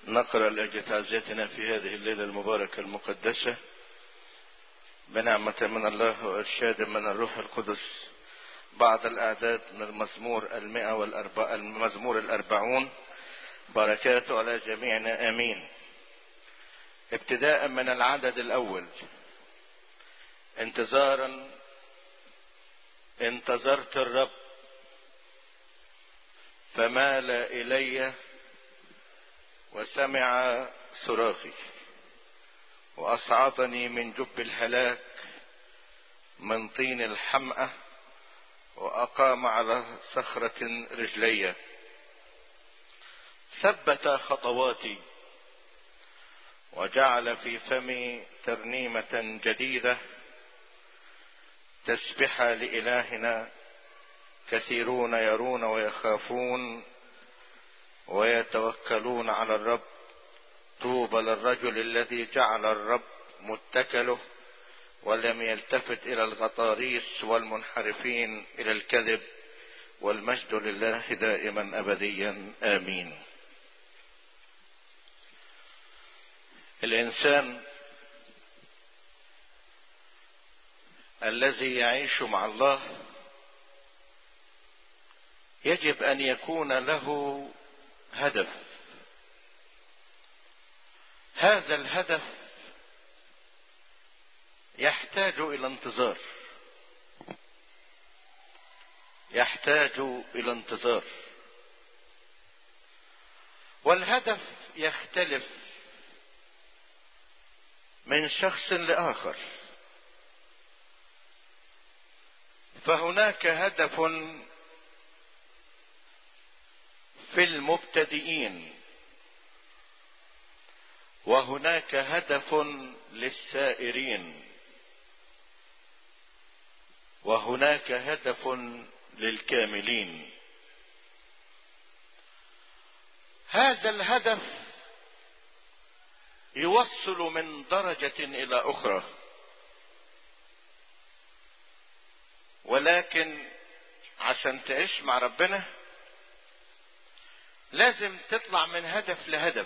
نقرأ لأجل في هذه الليلة المباركة المقدسة بنعمة من الله وإرشاد من الروح القدس بعض الأعداد من المزمور المئة والأربع المزمور الأربعون بركاته على جميعنا آمين ابتداء من العدد الأول انتظارا انتظرت الرب فمال إلي وسمع صراخي واصعدني من جب الهلاك من طين الحمأة واقام على صخرة رجلي ثبت خطواتي وجعل في فمي ترنيمة جديدة تسبح لإلهنا كثيرون يرون ويخافون ويتوكلون على الرب طوبى للرجل الذي جعل الرب متكله ولم يلتفت الى الغطاريس والمنحرفين الى الكذب والمجد لله دائما ابديا امين الانسان الذي يعيش مع الله يجب ان يكون له هدف هذا الهدف يحتاج الى انتظار يحتاج الى انتظار والهدف يختلف من شخص لاخر فهناك هدف في المبتدئين وهناك هدف للسائرين وهناك هدف للكاملين هذا الهدف يوصل من درجة إلى أخرى ولكن عشان تعيش مع ربنا لازم تطلع من هدف لهدف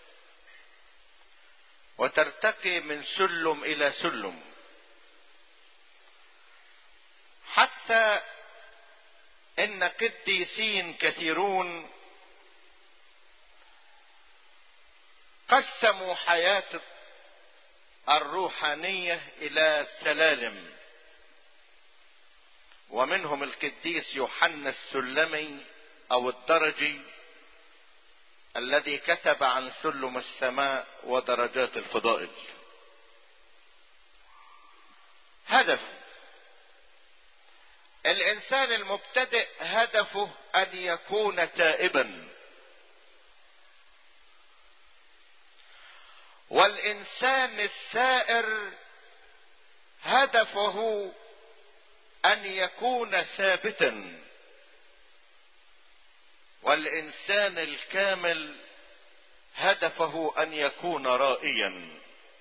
وترتقي من سلم الى سلم حتى ان قديسين كثيرون قسموا حياه الروحانيه الى سلالم ومنهم القديس يوحنا السلمي او الدرجي الذي كتب عن سلم السماء ودرجات الفضائل هدف الانسان المبتدئ هدفه ان يكون تائبا والانسان السائر هدفه ان يكون ثابتا والانسان الكامل هدفه ان يكون رائيا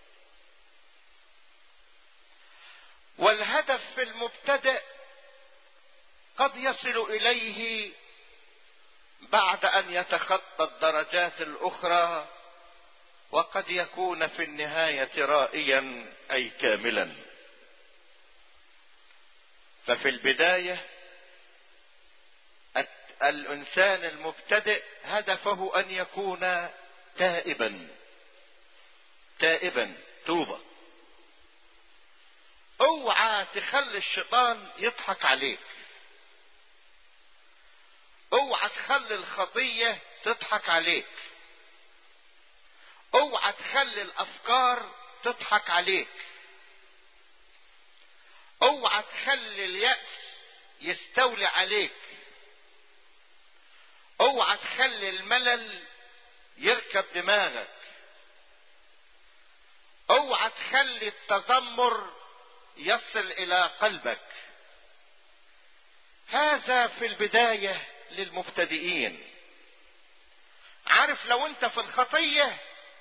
والهدف في المبتدئ قد يصل اليه بعد ان يتخطى الدرجات الاخرى وقد يكون في النهايه رائيا اي كاملا ففي البدايه الانسان المبتدئ هدفه ان يكون تائبا تائبا توبه اوعى تخلي الشيطان يضحك عليك اوعى تخلي الخطيه تضحك عليك اوعى تخلي الافكار تضحك عليك اوعى تخلي الياس يستولي عليك اوعى تخلي الملل يركب دماغك اوعى تخلي التذمر يصل الى قلبك هذا في البدايه للمبتدئين عارف لو انت في الخطيه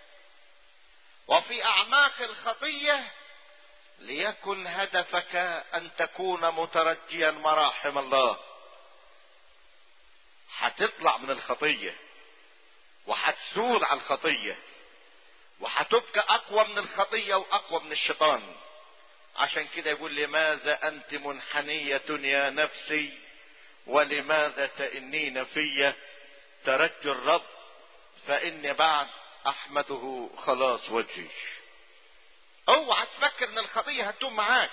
وفي اعماق الخطيه ليكن هدفك ان تكون مترجيا مراحم الله هتطلع من الخطيه هتسود على الخطية وهتبقى اقوى من الخطية واقوى من الشيطان عشان كده يقول لماذا انت منحنية يا نفسي ولماذا تئنين في تركت الرب فاني بعد احمده خلاص وجهي اوعى تفكر ان الخطيه هتدوم معاك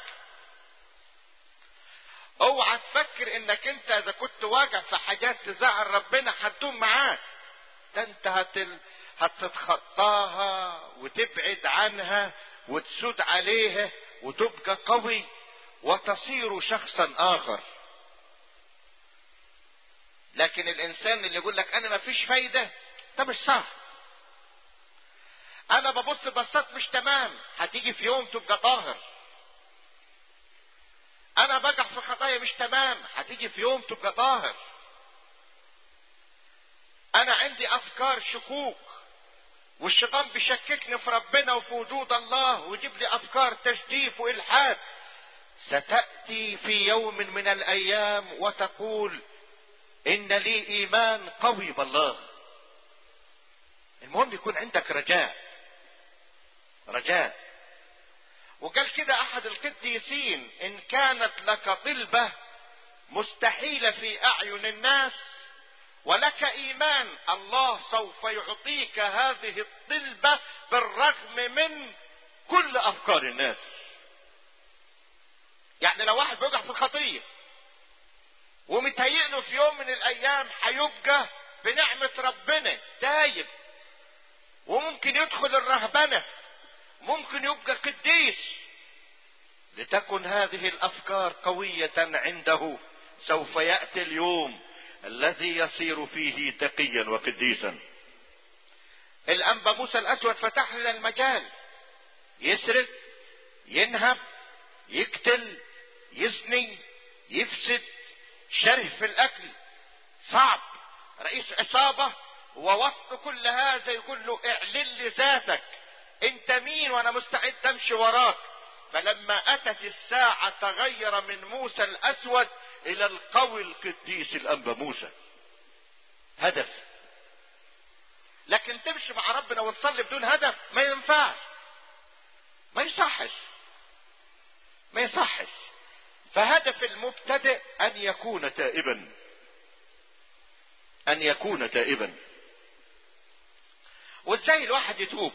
اوعى تفكر انك انت اذا كنت واقع في حاجات تزعل ربنا هتدوم معاك ده انت هتل... هتتخطاها وتبعد عنها وتسود عليها وتبقى قوي وتصير شخصا اخر لكن الانسان اللي يقول لك انا ما فيش فايده ده مش صح انا ببص بصات مش تمام هتيجي في يوم تبقى طاهر انا بقع في خطايا مش تمام هتيجي في يوم تبقى طاهر انا عندي افكار شكوك والشيطان بيشككني في ربنا وفي وجود الله ويجيب لي افكار تجديف والحاد ستاتي في يوم من الايام وتقول ان لي ايمان قوي بالله المهم يكون عندك رجاء رجاء وقال كده احد القديسين ان كانت لك طلبة مستحيلة في اعين الناس ولك ايمان الله سوف يعطيك هذه الطلبة بالرغم من كل افكار الناس يعني لو واحد بيوقع في الخطية ومتهيئ له في يوم من الايام هيبقى بنعمة ربنا تايب وممكن يدخل الرهبنة ممكن يبقى قديس لتكن هذه الافكار قوية عنده سوف يأتي اليوم الذي يصير فيه تقيا وقديسا الانبا موسى الاسود فتح لنا المجال يسرق ينهب يقتل يزني يفسد شره في الاكل صعب رئيس عصابة ووسط كل هذا يقول له اعلن لي ذاتك انت مين وانا مستعد امشي وراك فلما اتت الساعة تغير من موسى الاسود الى القوي القديس الانبا موسى هدف لكن تمشي مع ربنا وتصلي بدون هدف ما ينفعش ما يصحش ما يصحش فهدف المبتدئ ان يكون تائبا ان يكون تائبا وازاي الواحد يتوب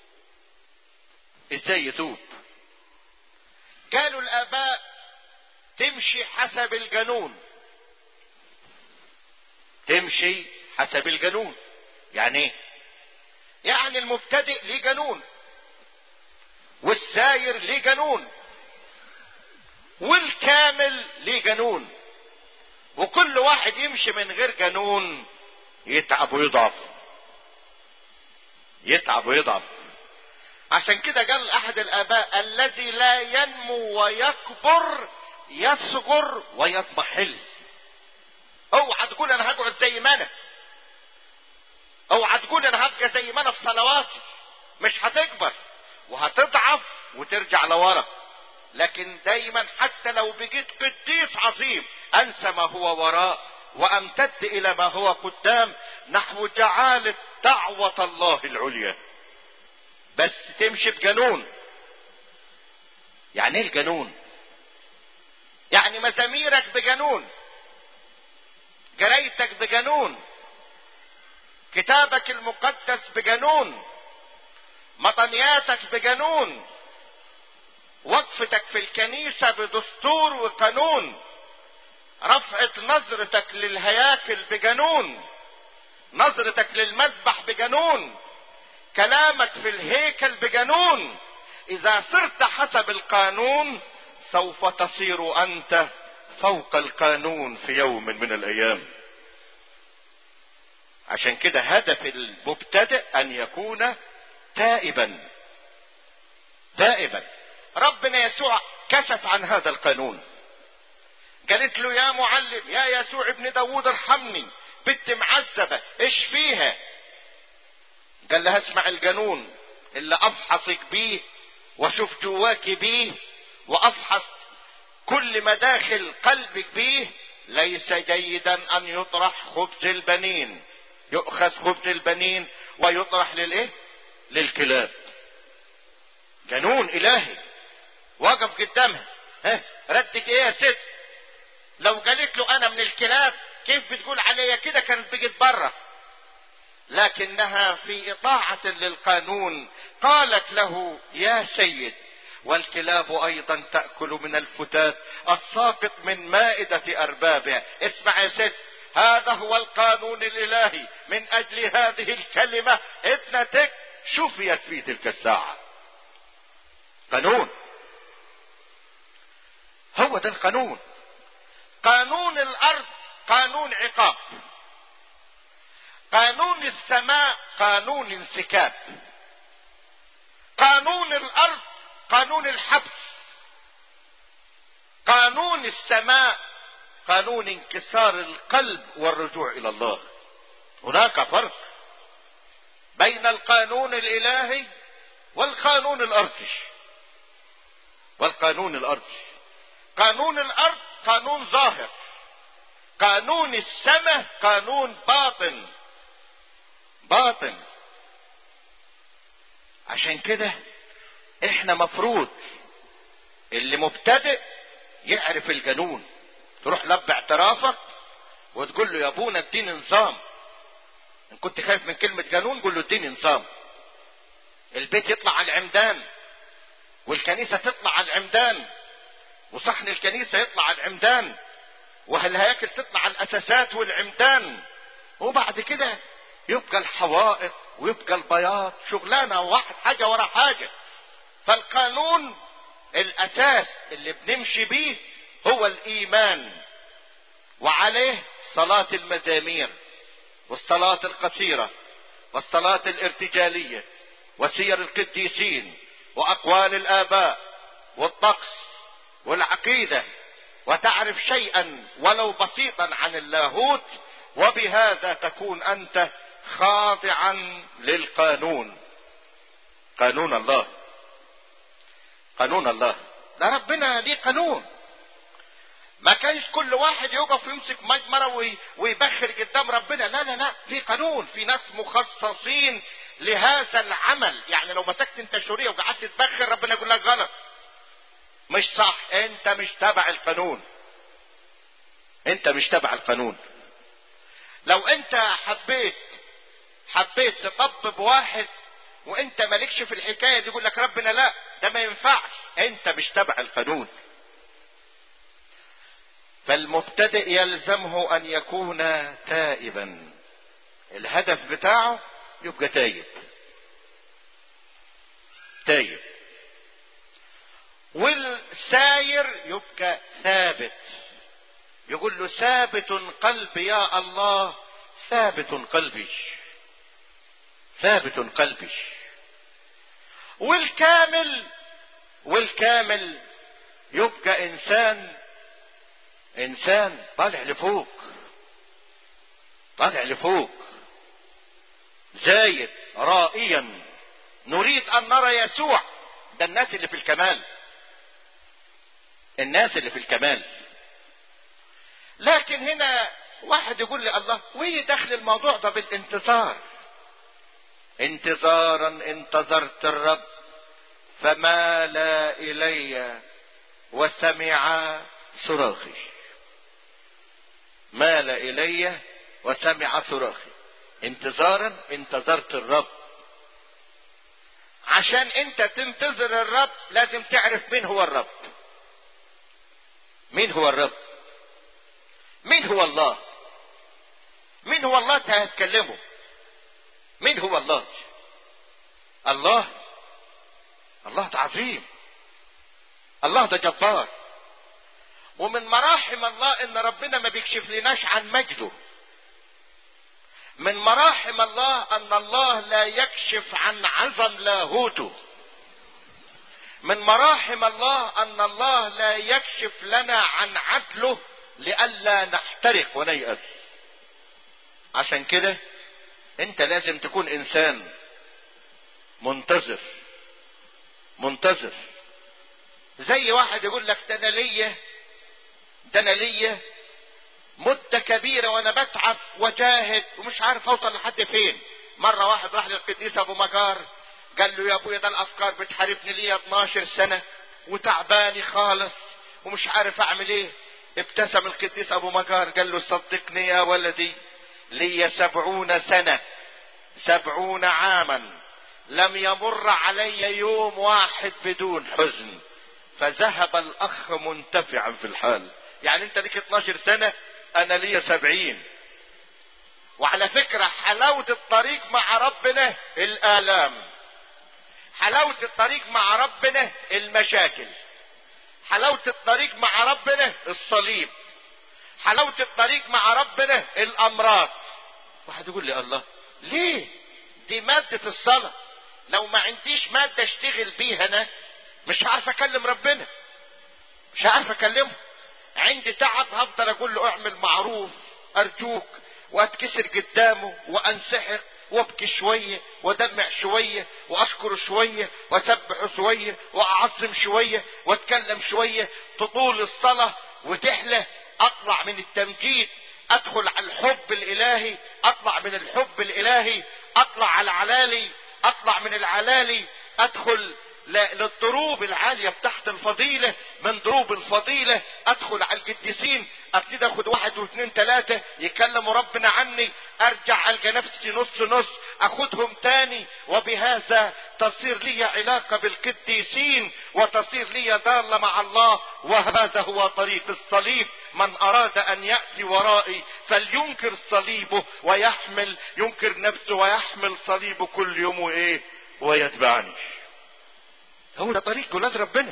ازاي يتوب قالوا الاباء تمشي حسب الجنون تمشي حسب الجنون يعني ايه يعني المبتدئ ليه جنون والساير ليه جنون والكامل ليه جنون وكل واحد يمشي من غير جنون يتعب ويضعف يتعب ويضعف عشان كده قال احد الاباء الذي لا ينمو ويكبر يصغر ويضمحل اوعى تقول انا هقعد زي ما انا اوعى تقول انا هبقى زي ما انا في صلواتي مش هتكبر وهتضعف وترجع لورا لكن دايما حتى لو بقيت قديس عظيم انسى ما هو وراء وامتد الى ما هو قدام نحو جعالة دعوة الله العليا بس تمشي بجنون يعني ايه الجنون يعني مزاميرك بجنون جريتك بجنون كتابك المقدس بجنون مطنياتك بجنون وقفتك في الكنيسة بدستور وقانون رفعة نظرتك للهياكل بجنون نظرتك للمذبح بجنون كلامك في الهيكل بجنون اذا صرت حسب القانون سوف تصير انت فوق القانون في يوم من الايام عشان كده هدف المبتدئ ان يكون تائبا تائبا ربنا يسوع كشف عن هذا القانون قالت له يا معلم يا يسوع ابن داوود ارحمني بنت معذبة ايش فيها قال لها اسمع الجنون اللي افحصك بيه واشوف جواك بيه وافحص كل مداخل قلبك بيه ليس جيدا ان يطرح خبز البنين يؤخذ خبز البنين ويطرح للايه للكلاب جنون الهي وقف قدامها ها ردك ايه يا ست لو قالت له انا من الكلاب كيف بتقول عليا كده كانت بقت بره لكنها في اطاعة للقانون قالت له يا سيد والكلاب ايضا تأكل من الفتات الساقط من مائدة اربابها اسمع يا ست هذا هو القانون الالهي من اجل هذه الكلمة ابنتك شفيت في تلك الساعة قانون هو ده القانون قانون الارض قانون عقاب قانون السماء قانون انسكاب قانون الارض قانون الحبس قانون السماء قانون انكسار القلب والرجوع الى الله هناك فرق بين القانون الالهي والقانون الارضي والقانون الارضي قانون الارض قانون ظاهر قانون السماء قانون باطن باطن عشان كده احنا مفروض اللي مبتدئ يعرف القانون تروح لب اعترافك وتقول له يا ابونا اديني نظام ان كنت خايف من كلمة قانون قول له اديني نظام البيت يطلع على العمدان والكنيسة تطلع على العمدان وصحن الكنيسة يطلع على العمدان وهالهياكل تطلع على الاساسات والعمدان وبعد كده يبقى الحوائط ويبقى البياض شغلانة واحد حاجة ورا حاجة فالقانون الاساس اللي بنمشي بيه هو الايمان وعليه صلاة المزامير والصلاة القصيرة والصلاة الارتجالية وسير القديسين واقوال الاباء والطقس والعقيدة وتعرف شيئا ولو بسيطا عن اللاهوت وبهذا تكون انت خاضعا للقانون قانون الله قانون الله ده ربنا ليه قانون ما كانش كل واحد يقف ويمسك مجمرة ويبخر قدام ربنا لا لا لا في قانون في ناس مخصصين لهذا العمل يعني لو مسكت انت شورية وقعدت تبخر ربنا يقول لك غلط مش صح انت مش تبع القانون انت مش تبع القانون لو انت حبيت حبيت تطبب واحد وانت مالكش في الحكايه دي يقول لك ربنا لا ده ما ينفعش انت مش تبع القانون فالمبتدئ يلزمه ان يكون تائبا الهدف بتاعه يبقى تايب تايب والساير يبقى ثابت يقول له ثابت قلبي يا الله ثابت قلبي ثابت قلبي والكامل والكامل يبقى انسان انسان طالع لفوق طالع لفوق زايد رائيا نريد ان نرى يسوع ده الناس اللي في الكمال الناس اللي في الكمال لكن هنا واحد يقول لي الله وايه دخل الموضوع ده بالانتظار انتظارا انتظرت الرب فمال الي وسمع صراخي مال الي وسمع صراخي انتظارا انتظرت الرب عشان انت تنتظر الرب لازم تعرف مين هو الرب مين هو الرب مين هو الله مين هو الله هتكلمه مين هو الله الله الله ده عظيم الله ده جبار ومن مراحم الله ان ربنا ما بيكشف لناش عن مجده من مراحم الله ان الله لا يكشف عن عظم لاهوته من مراحم الله ان الله لا يكشف لنا عن عدله لئلا نحترق ونيأس عشان كده انت لازم تكون انسان منتظر منتظر زي واحد يقول لك ده انا ليا ده انا ليا مدة كبيرة وانا بتعب وجاهد ومش عارف اوصل لحد فين مرة واحد راح للقديس ابو مجار قال له يا ابويا ده الافكار بتحاربني ليا 12 سنة وتعباني خالص ومش عارف اعمل ايه ابتسم القديس ابو مجار قال له صدقني يا ولدي لي سبعون سنة سبعون عاما لم يمر علي يوم واحد بدون حزن فذهب الاخ منتفعا في الحال يعني انت ليك 12 سنة انا ليا سبعين وعلى فكرة حلاوة الطريق مع ربنا الآلام حلاوة الطريق مع ربنا المشاكل حلاوة الطريق مع ربنا الصليب حلاوة الطريق مع ربنا الأمراض واحد يقول لي الله ليه دي مادة الصلاة لو ما عنديش مادة اشتغل بيها انا مش عارف اكلم ربنا مش عارف اكلمه عندي تعب هفضل اقول له اعمل معروف ارجوك واتكسر قدامه وانسحق وابكي شوية ودمع شوية واشكر شوية واسبح شوية واعظم شوية واتكلم شوية تطول الصلاة وتحلى اطلع من التمجيد ادخل على الحب الالهي اطلع من الحب الالهي اطلع على العلالي اطلع من العلالي ادخل للضروب العالية بتاعت الفضيلة من ضروب الفضيلة ادخل على القديسين ابتدي اخد واحد واثنين ثلاثة يكلموا ربنا عني ارجع القى نفسي نص نص اخدهم تاني وبهذا تصير لي علاقة بالقديسين وتصير لي ضالة مع الله وهذا هو طريق الصليب من اراد ان يأتي ورائي فلينكر صليبه ويحمل ينكر نفسه ويحمل صليبه كل يوم وايه ويتبعني هو ده طريق ولاد ربنا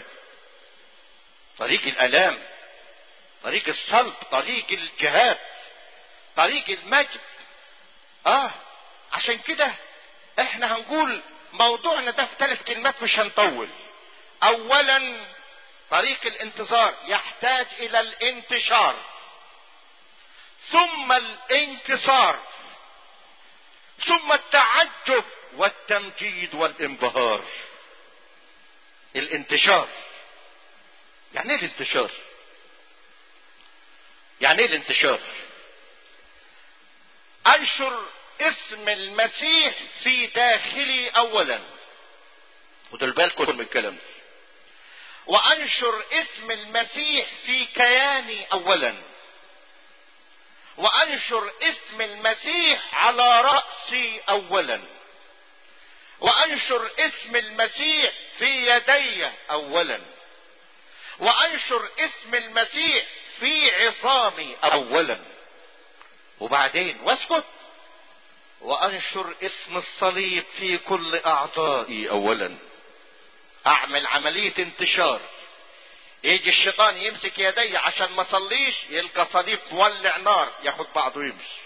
طريق الالام طريق الصلب طريق الجهاد طريق المجد اه عشان كده احنا هنقول موضوعنا ده في ثلاث كلمات مش هنطول اولا طريق الانتظار يحتاج الى الانتشار ثم الانكسار ثم التعجب والتمجيد والانبهار الانتشار يعني ايه الانتشار يعني ايه الانتشار انشر اسم المسيح في داخلي اولا خدوا بالكم من الكلام وانشر اسم المسيح في كياني اولا وانشر اسم المسيح على راسي اولا وانشر اسم المسيح في يدي اولا وانشر اسم المسيح في عظامي اولا وبعدين واسكت وانشر اسم الصليب في كل اعضائي اولا اعمل عملية انتشار يجي الشيطان يمسك يدي عشان ما صليش يلقى صليب مولع نار ياخد بعضه يمشي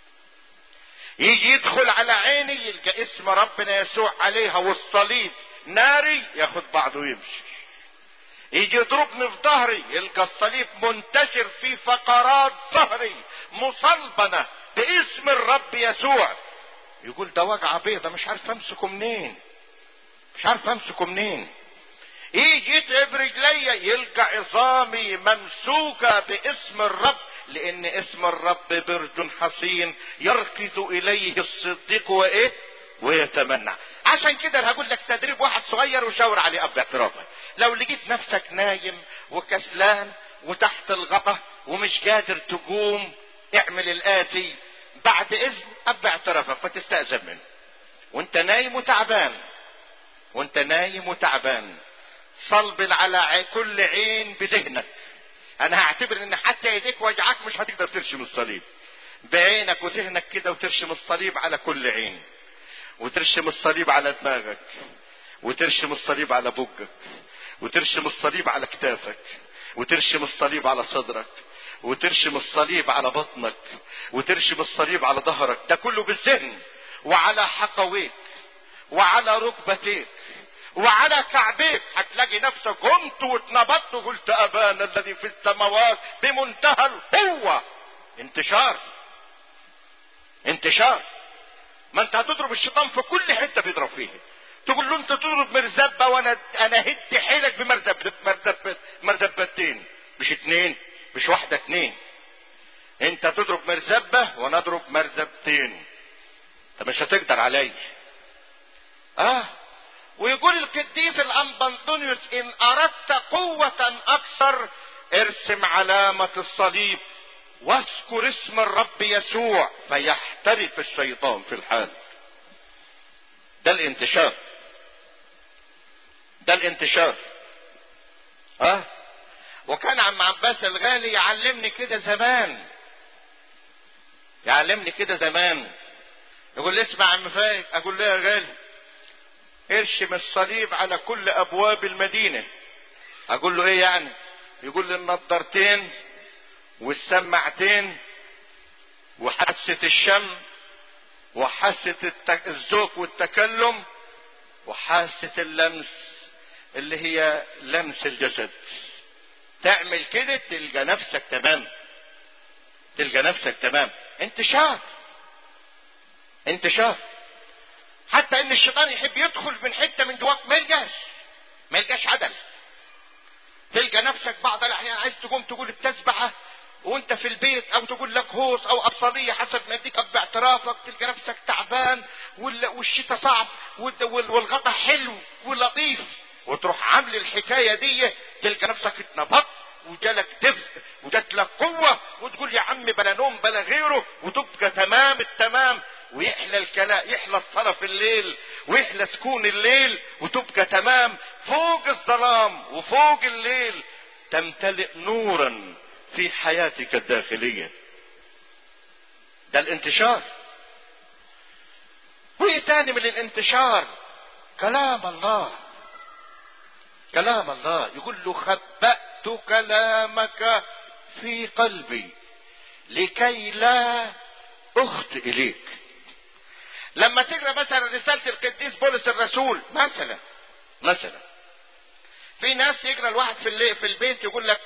يجي يدخل على عيني يلقى اسم ربنا يسوع عليها والصليب ناري ياخد بعضه يمشي يجي يضربني في ظهري يلقى الصليب منتشر في فقرات ظهري مصلبنة باسم الرب يسوع يقول ده وجعة بيضة مش عارف امسكه منين مش عارف امسكه منين يجي يتعب رجليا يلقى عظامي ممسوكة باسم الرب لان اسم الرب برج حصين يركض اليه الصديق وايه ويتمنع عشان كده هقول لك تدريب واحد صغير وشاور عليه اب اعترافك لو لقيت نفسك نايم وكسلان وتحت الغطا ومش قادر تقوم اعمل الاتي بعد اذن اب اعترافك فتستأذن منه وانت نايم وتعبان وانت نايم وتعبان صلب على كل عين بذهنك انا هعتبر ان حتى ايديك وجعك مش هتقدر ترشم الصليب بعينك وذهنك كده وترشم الصليب على كل عين وترشم الصليب على دماغك وترشم الصليب على بقك وترشم الصليب على كتافك وترشم الصليب على صدرك وترشم الصليب على بطنك وترشم الصليب على ظهرك ده كله بالذهن وعلى حقويك وعلى ركبتيك وعلى كعبيك هتلاقي نفسك قمت واتنبضت وقلت ابانا الذي في السماوات بمنتهى القوة انتشار انتشار ما انت هتضرب الشيطان في كل حتة بيضرب فيها تقول له انت تضرب مرزبة وانا انا هد حيلك بمرزب مرزب مرزبتين مش اتنين مش واحدة اتنين انت تضرب مرزبة وانا اضرب مرزبتين انت مش هتقدر علي اه ويقول القديس الأنبنطونيوس إن أردت قوة أكثر ارسم علامة الصليب واذكر اسم الرب يسوع فيحترف الشيطان في الحال ده الانتشار ده الانتشار اه وكان عم عباس الغالي يعلمني كده زمان يعلمني كده زمان يقول لي اسمع عم فايق اقول له يا غالي ارشم الصليب على كل ابواب المدينة اقول له ايه يعني يقول لي النضارتين والسماعتين وحاسة الشم وحاسة التك... الذوق والتكلم وحاسة اللمس اللي هي لمس الجسد تعمل كده تلقى نفسك تمام تلقى نفسك تمام انتشار انتشار حتى ان الشيطان يحب يدخل من حته من جواك ما يلقاش ما يلقاش عدل تلقى نفسك بعض الاحيان عايز تقوم تقول التسبحه وانت في البيت او تقول لك هوس او ابصاليه حسب ما يديك باعترافك تلقى نفسك تعبان والشتاء صعب والغطا حلو ولطيف وتروح عامل الحكايه دي تلقى نفسك اتنبضت وجالك دفء وجات لك قوه وتقول يا عم بلا نوم بلا غيره وتبقى تمام التمام ويحلى الكلام يحلى الصلاة في الليل ويحلى سكون الليل وتبقى تمام فوق الظلام وفوق الليل تمتلئ نورا في حياتك الداخلية ده الانتشار وايه تاني من الانتشار كلام الله كلام الله يقول له خبأت كلامك في قلبي لكي لا اخطئ اليك لما تقرا مثلا رساله القديس بولس الرسول مثلا مثلا في ناس يقرا الواحد في في البيت يقول لك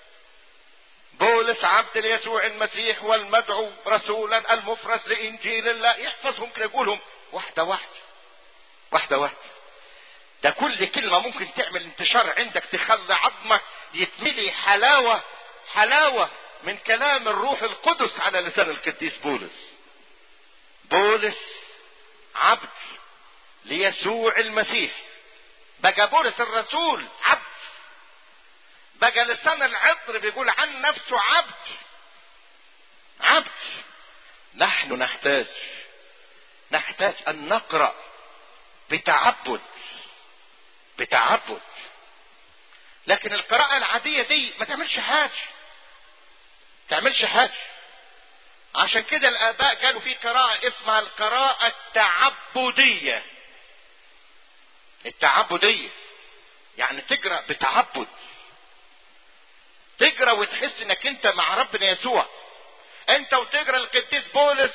بولس عبد ليسوع المسيح والمدعو رسولا المفرس لانجيل الله يحفظهم كده يقولهم واحده واحده واحده واحده ده كل كلمه ممكن تعمل انتشار عندك تخلي عظمك يتملي حلاوه حلاوه من كلام الروح القدس على لسان القديس بولس بولس عبد ليسوع المسيح بقى بولس الرسول عبد بقى لسان العطر بيقول عن نفسه عبد عبد نحن نحتاج نحتاج ان نقرا بتعبد بتعبد لكن القراءة العادية دي ما تعملش حاجة تعملش حاجة عشان كده الآباء قالوا في قراءة اسمها القراءة التعبدية التعبدية يعني تقرأ بتعبد تقرأ وتحس انك انت مع ربنا يسوع انت وتقرأ القديس بولس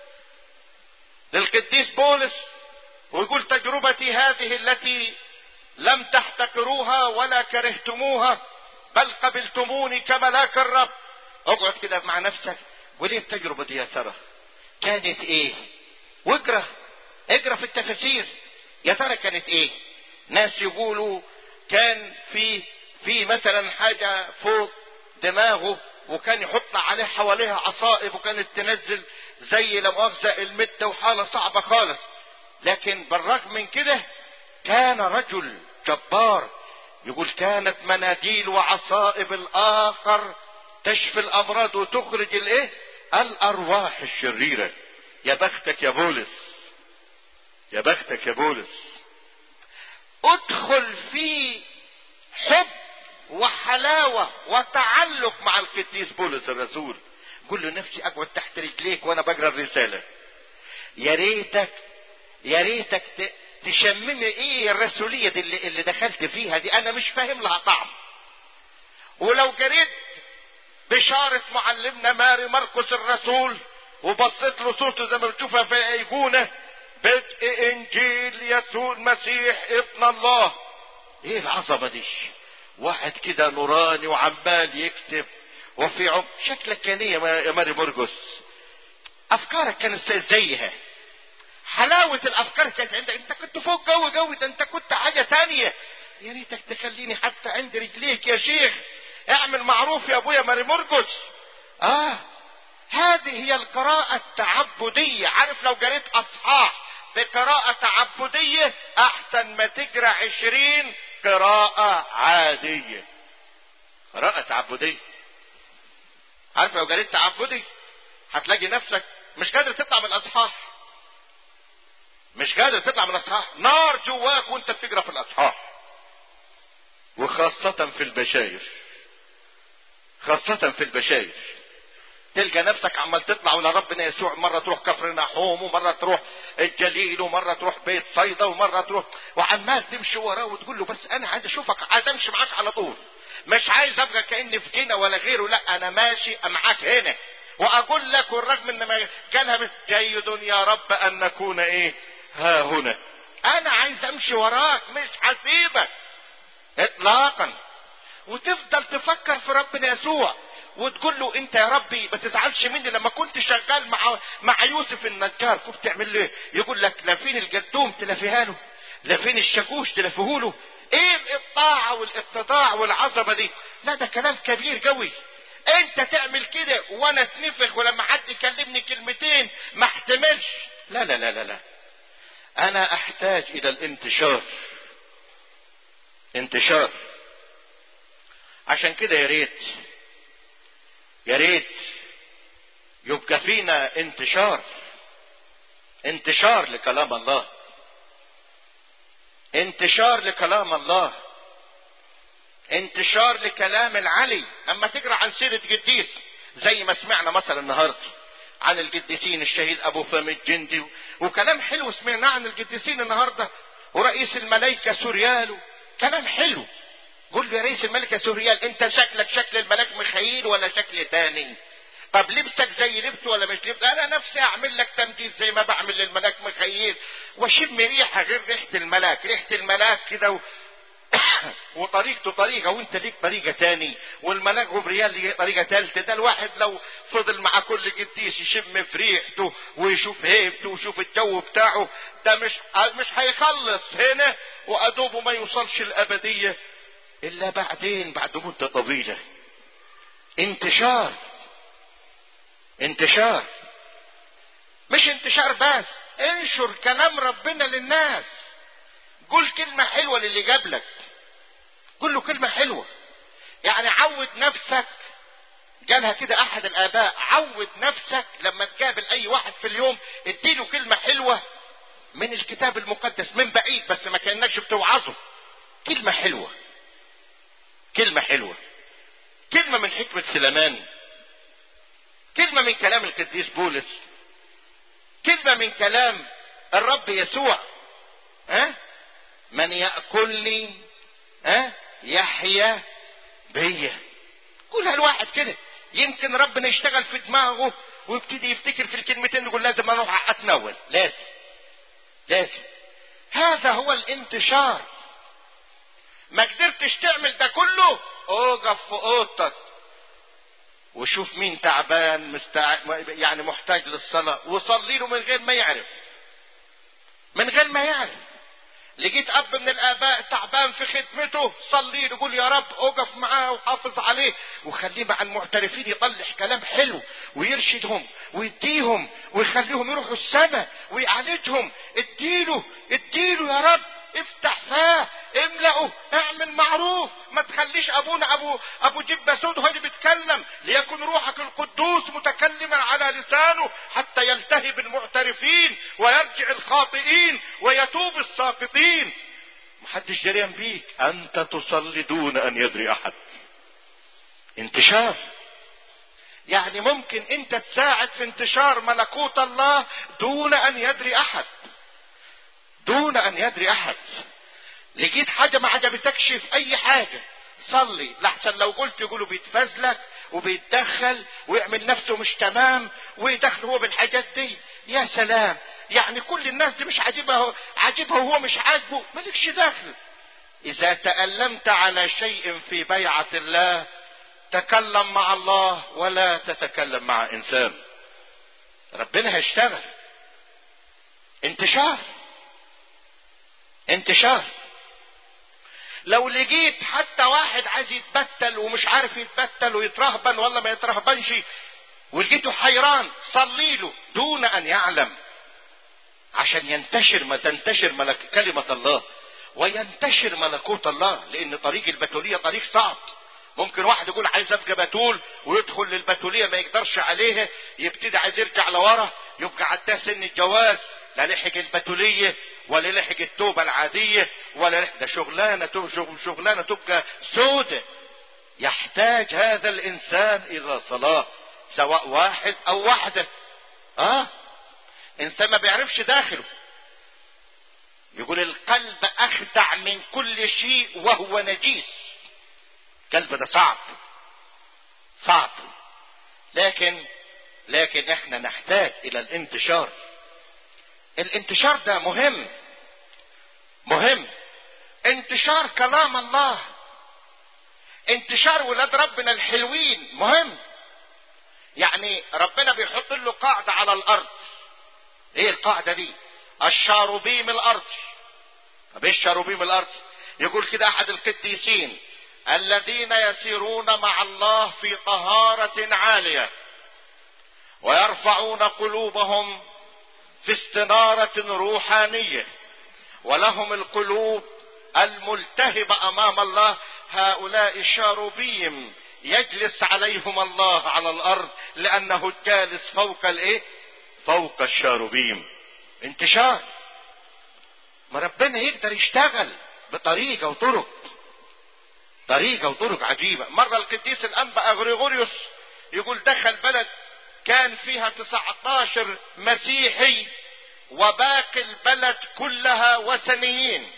للقديس بولس ويقول تجربتي هذه التي لم تحتقروها ولا كرهتموها بل قبلتموني كملاك الرب اقعد كده مع نفسك وليه التجربة دي يا ترى كانت ايه واقرا اقرا في التفاسير يا ترى كانت ايه ناس يقولوا كان في في مثلا حاجة فوق دماغه وكان يحط عليه حواليها عصائب وكانت تنزل زي لا مؤاخذة المدة وحالة صعبة خالص لكن بالرغم من كده كان رجل جبار يقول كانت مناديل وعصائب الاخر تشفي الامراض وتخرج الايه الارواح الشريره يا بختك يا بولس يا بختك يا بولس ادخل في حب وحلاوة وتعلق مع القديس بولس الرسول قل له نفسي اقعد تحت رجليك وانا بقرا الرسالة يا ريتك يا ريتك تشممي ايه الرسولية دي اللي, اللي دخلت فيها دي انا مش فاهم لها طعم ولو قريت بشارة معلمنا ماري مرقس الرسول وبصيت له صورته زي ما بتشوفها في ايقونة بدء انجيل يسوع المسيح ابن الله ايه العظمة دي واحد كده نوراني وعمال يكتب وفي عم شكلك كان ايه يا ماري مرقس افكارك كانت زيها حلاوة الافكار كانت عندك انت كنت فوق جو جو ده انت كنت حاجة تانية يا ريتك تخليني حتى عند رجليك يا شيخ اعمل معروف يا ابويا ماري مرقس اه هذه هي القراءة التعبدية عارف لو قريت اصحاح بقراءة تعبدية احسن ما تقرا عشرين قراءة عادية قراءة تعبدية عارف لو قريت تعبدي هتلاقي نفسك مش قادر تطلع من الاصحاح مش قادر تطلع من الاصحاح نار جواك وانت بتقرا في الاصحاح وخاصة في البشاير خاصة في البشاير تلقى نفسك عمال تطلع ولا ربنا يسوع مرة تروح كفر نحوم ومرة تروح الجليل ومرة تروح بيت صيدا ومرة تروح وعمال تمشي وراه وتقول له بس انا عايز اشوفك عايز امشي معاك على طول مش عايز ابقى كاني في جنة ولا غيره لا انا ماشي معاك هنا واقول لك والرغم ان ما قالها بس جيد يا رب ان نكون ايه ها هنا انا عايز امشي وراك مش هسيبك اطلاقا وتفضل تفكر في ربنا يسوع وتقول له انت يا ربي ما تزعلش مني لما كنت شغال مع مع يوسف النجار كنت تعمل له يقول لك لا فين الجدوم تلافيها له لا فين الشاكوش تلافيه له ايه الطاعة والاتضاع والعظمة دي لا ده كلام كبير قوي انت تعمل كده وانا اتنفخ ولما حد يكلمني كلمتين ما احتملش لا لا لا لا لا انا احتاج الى الانتشار انتشار عشان كده يا ريت يا ريت يبقى فينا انتشار انتشار لكلام الله انتشار لكلام الله انتشار لكلام العلي اما تقرا عن سيره قديس زي ما سمعنا مثلا النهارده عن القديسين الشهيد ابو فم الجندي وكلام حلو سمعناه عن القديسين النهارده ورئيس الملائكه سوريال كلام حلو قول لي يا رئيس الملكه سوريال انت شكلك شكل الملاك ميخائيل ولا شكل تاني طب لبسك زي لبسه ولا مش لبسه انا نفسي اعمل لك تمجيد زي ما بعمل للملاك ميخائيل واشم ريحه غير ريحه الملاك ريحه الملاك كده و... وطريقته طريقة وانت ليك طريقة تاني والملاك غبريال ليه طريقة تالتة ده الواحد لو فضل مع كل قديس يشم في ريحته ويشوف هيبته ويشوف الجو بتاعه ده مش مش هيخلص هنا وادوبه ما يوصلش الابدية الا بعدين بعد مدة طويلة انتشار انتشار مش انتشار بس انشر كلام ربنا للناس قول كلمة حلوة للي جابلك قول له كلمة حلوة يعني عود نفسك قالها كده احد الاباء عود نفسك لما تقابل اي واحد في اليوم اديله كلمة حلوة من الكتاب المقدس من بعيد بس ما كانكش بتوعظه كلمة حلوة كلمة حلوة كلمة من حكمة سليمان كلمة من كلام القديس بولس كلمة من كلام الرب يسوع ها من يأكلني ها يحيا بيا قولها الواحد كده يمكن ربنا يشتغل في دماغه ويبتدي يفتكر في الكلمتين يقول لازم اروح اتناول لازم لازم هذا هو الانتشار ما قدرتش تعمل ده كله اوقف في اوضتك وشوف مين تعبان مستع... يعني محتاج للصلاة وصلي له من غير ما يعرف من غير ما يعرف لقيت اب من الاباء تعبان في خدمته صلي له قول يا رب اقف معاه وحافظ عليه وخليه مع المعترفين يطلع كلام حلو ويرشدهم ويديهم ويخليهم يروحوا السماء ويعالجهم اديله اديله يا رب افتح فاه املأه اعمل معروف ما تخليش ابونا ابو ابو جبة سود هو اللي بيتكلم ليكن روحك القدوس متكلما على لسانه حتى يلتهب المعترفين ويرجع الخاطئين ويتوب الساقطين محدش جريان بيك انت تصلي دون ان يدري احد انتشار يعني ممكن انت تساعد في انتشار ملكوت الله دون ان يدري احد دون ان يدري احد لقيت حاجة ما عجبتكش في اي حاجة صلي لحسن لو قلت يقولوا بيتفزلك وبيتدخل ويعمل نفسه مش تمام ويدخل هو بالحاجات دي يا سلام يعني كل الناس دي مش عاجبها عاجبها وهو مش عاجبه مالكش دخل اذا تألمت على شيء في بيعة الله تكلم مع الله ولا تتكلم مع انسان ربنا هيشتغل انتشار انتشار لو لقيت حتى واحد عايز يتبتل ومش عارف يتبتل ويترهبن ولا ما يترهبنش ولقيته حيران صلي له دون ان يعلم عشان ينتشر ما تنتشر ملك كلمة الله وينتشر ملكوت الله لان طريق البتولية طريق صعب ممكن واحد يقول عايز ابقى بتول ويدخل للبتولية ما يقدرش عليها يبتدي عايز يرجع لورا يبقى عداه سن الجواز لا لحق البتولية ولا لحق التوبة العادية ولا لحق ده شغلانة شغلانة تبقى سودة يحتاج هذا الانسان الى صلاة سواء واحد او واحدة اه انسان ما بيعرفش داخله يقول القلب اخدع من كل شيء وهو نجيس القلب ده صعب صعب لكن لكن احنا نحتاج الى الانتشار الانتشار ده مهم مهم انتشار كلام الله انتشار ولاد ربنا الحلوين مهم يعني ربنا بيحط له قاعدة على الارض ايه القاعدة دي الشاروبيم الارض طب ايه الشاروبيم الارض يقول كده احد القديسين الذين يسيرون مع الله في طهارة عالية ويرفعون قلوبهم في استنارة روحانية ولهم القلوب الملتهبة امام الله هؤلاء شاروبيم يجلس عليهم الله على الارض لانه الجالس فوق الايه فوق الشاروبيم انتشار ما ربنا يقدر يشتغل بطريقه وطرق طريقه وطرق عجيبه مره القديس الانبا اغريغوريوس يقول دخل بلد كان فيها 19 مسيحي وباقي البلد كلها وثنيين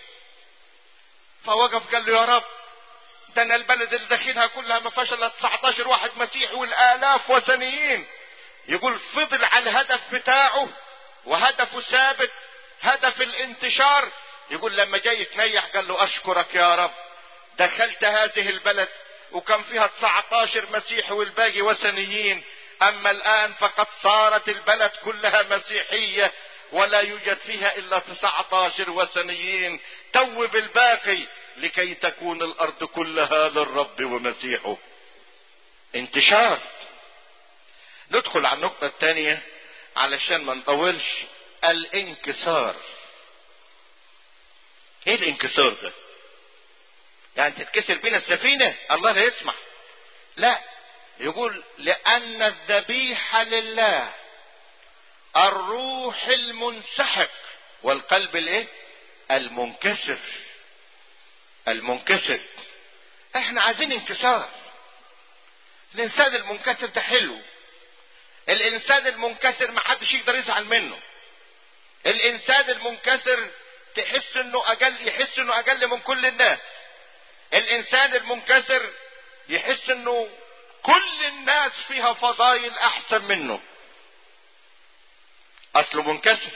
فوقف قال له يا رب ده انا البلد اللي داخلها كلها ما فيهاش الا 19 واحد مسيحي والالاف وثنيين يقول فضل على الهدف بتاعه وهدفه ثابت هدف الانتشار يقول لما جاي يتنيح قال له اشكرك يا رب دخلت هذه البلد وكان فيها 19 مسيحي والباقي وثنيين اما الان فقد صارت البلد كلها مسيحية ولا يوجد فيها الا 19 وثنيين توب الباقي لكي تكون الارض كلها للرب ومسيحه انتشار ندخل على النقطة الثانية علشان ما نطولش الانكسار ايه الانكسار ده يعني تتكسر بينا السفينة الله لا يسمح لا يقول لان الذبيحة لله الروح المنسحق والقلب الايه المنكسر المنكسر احنا عايزين انكسار الانسان المنكسر ده حلو الانسان المنكسر ما حدش يقدر يزعل منه الانسان المنكسر تحس انه اقل يحس انه اقل من كل الناس الانسان المنكسر يحس انه كل الناس فيها فضايل احسن منه اصله منكسر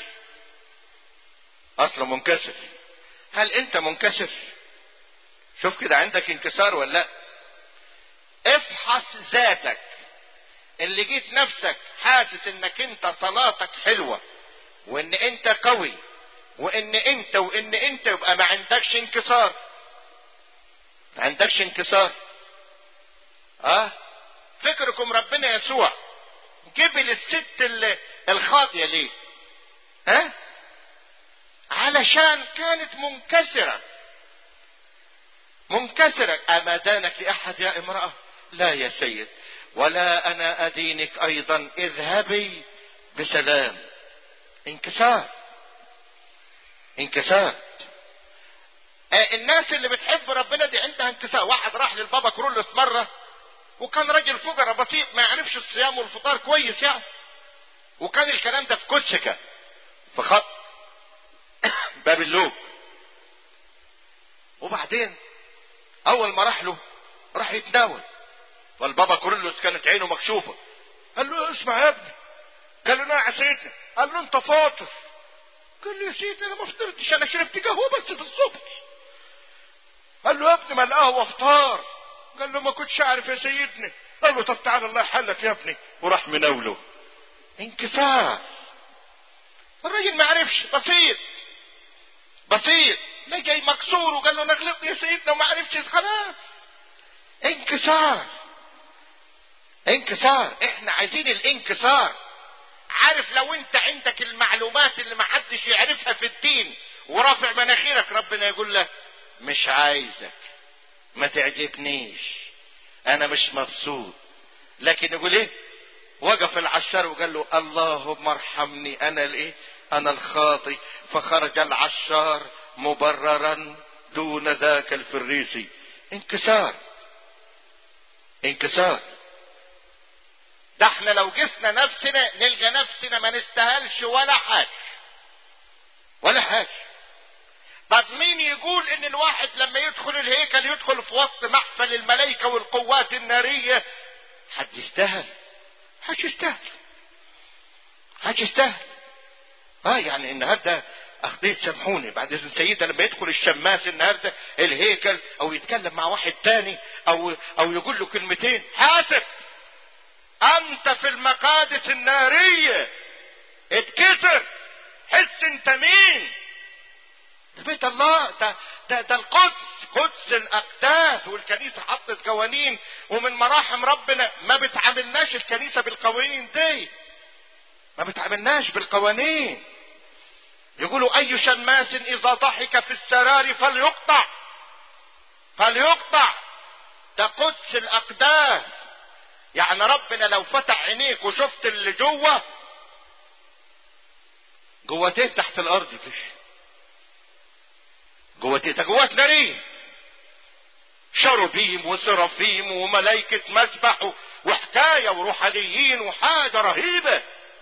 اصله منكسر هل انت منكسر شوف كده عندك انكسار ولا لا افحص ذاتك اللي جيت نفسك حاسس انك انت صلاتك حلوة وان انت قوي وان انت وان انت يبقى ما عندكش انكسار ما عندكش انكسار اه فكركم ربنا يسوع جبل الست اللي الخاطية ليه ها أه؟ علشان كانت منكسرة منكسرة أما دانك لأحد يا امرأة لا يا سيد ولا أنا أدينك أيضا اذهبي بسلام انكسار انكسار آه الناس اللي بتحب ربنا دي عندها انكسار واحد راح للبابا كرولس مرة وكان راجل فقراء بسيط ما يعرفش الصيام والفطار كويس يعني وكان الكلام ده في كوتشكا في خط باب اللوب وبعدين اول ما راح له راح يتناول والبابا كوريلوس كانت عينه مكشوفه قال له اسمع يا ابني قال له نعم يا سيدنا قال له انت فاطر قال له يا سيدي انا ما فطرتش انا شربت قهوه بس في الصبح قال له يا ابني ما القهوه فطار قال له ما كنتش اعرف يا سيدنا قال له طب تعالى الله يحلك يا ابني وراح مناوله انكسار الراجل ما عرفش بسيط بسيط لا جاي مكسور وقال له انا غلطت يا سيدنا وما عرفتش خلاص انكسار انكسار احنا عايزين الانكسار عارف لو انت عندك المعلومات اللي محدش يعرفها في الدين ورافع مناخيرك ربنا يقول لك مش عايزك ما تعجبنيش انا مش مبسوط لكن يقول ايه وقف العشار وقال له اللهم ارحمني انا الايه انا الخاطي فخرج العشار مبررا دون ذاك الفريسي انكسار انكسار ده احنا لو قسنا نفسنا نلقى نفسنا ما نستاهلش ولا حاجه ولا حاجه طب مين يقول ان الواحد لما يدخل الهيكل يدخل في وسط محفل الملائكه والقوات الناريه حد يستاهل حد يستاهل حد يستاهل اه يعني النهارده اخطيت سامحوني بعد اذن سيدة لما يدخل الشماس النهارده الهيكل او يتكلم مع واحد تاني او او يقول له كلمتين حاسب انت في المقادس النارية اتكسر حس انت مين ده بيت الله ده ده, ده القدس قدس الاقداس والكنيسه حطت قوانين ومن مراحم ربنا ما بتعاملناش الكنيسه بالقوانين دي ما بتعاملناش بالقوانين يقولوا اي شماس اذا ضحك في السرار فليقطع فليقطع ده قدس الاقداس يعني ربنا لو فتح عينيك وشفت اللي جوه جواتين تحت الارض فيش جواتين ده جوات نارين شربيم وسرافيم وملائكة مسبح وحكاية وروحانيين وحاجة رهيبة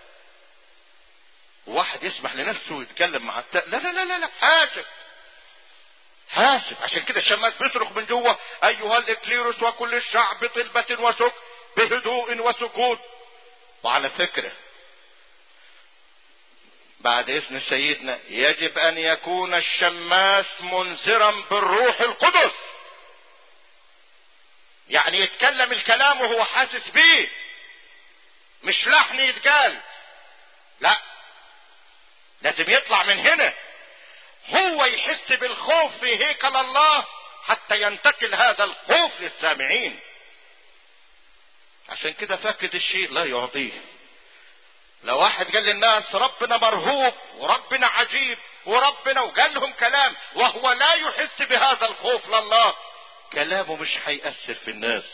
واحد يسمح لنفسه يتكلم مع التا... لا لا لا لا لا حاسب حاسب عشان كده الشماس بيصرخ من جوه ايها الاكليروس وكل الشعب طلبة وسك بهدوء وسكوت وعلى فكرة بعد اذن سيدنا يجب ان يكون الشماس منذرا بالروح القدس يعني يتكلم الكلام وهو حاسس بيه مش لحن يتقال لا لازم يطلع من هنا هو يحس بالخوف في هيكل الله حتى ينتقل هذا الخوف للسامعين عشان كده فاقد الشيء لا يعطيه لو واحد قال للناس ربنا مرهوب وربنا عجيب وربنا وقال لهم كلام وهو لا يحس بهذا الخوف لله كلامه مش هيأثر في الناس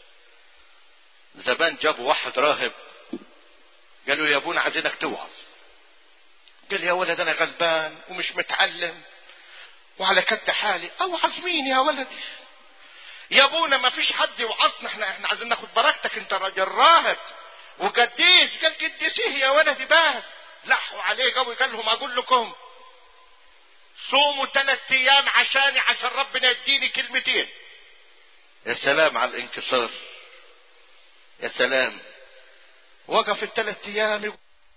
زمان جابوا واحد راهب قالوا يا ابونا عايزينك توعظ قال يا ولد انا غلبان ومش متعلم وعلى كد حالي اوعظ مين يا ولدي يا ابونا ما فيش حد يوعظنا احنا احنا عايزين ناخد بركتك انت راجل راهب وقديس قال قديسيه يا ولدي بس لحوا عليه قوي قال لهم اقول لكم صوموا ثلاث ايام عشاني عشان ربنا يديني كلمتين يا سلام على الانكسار يا سلام وقف الثلاث ايام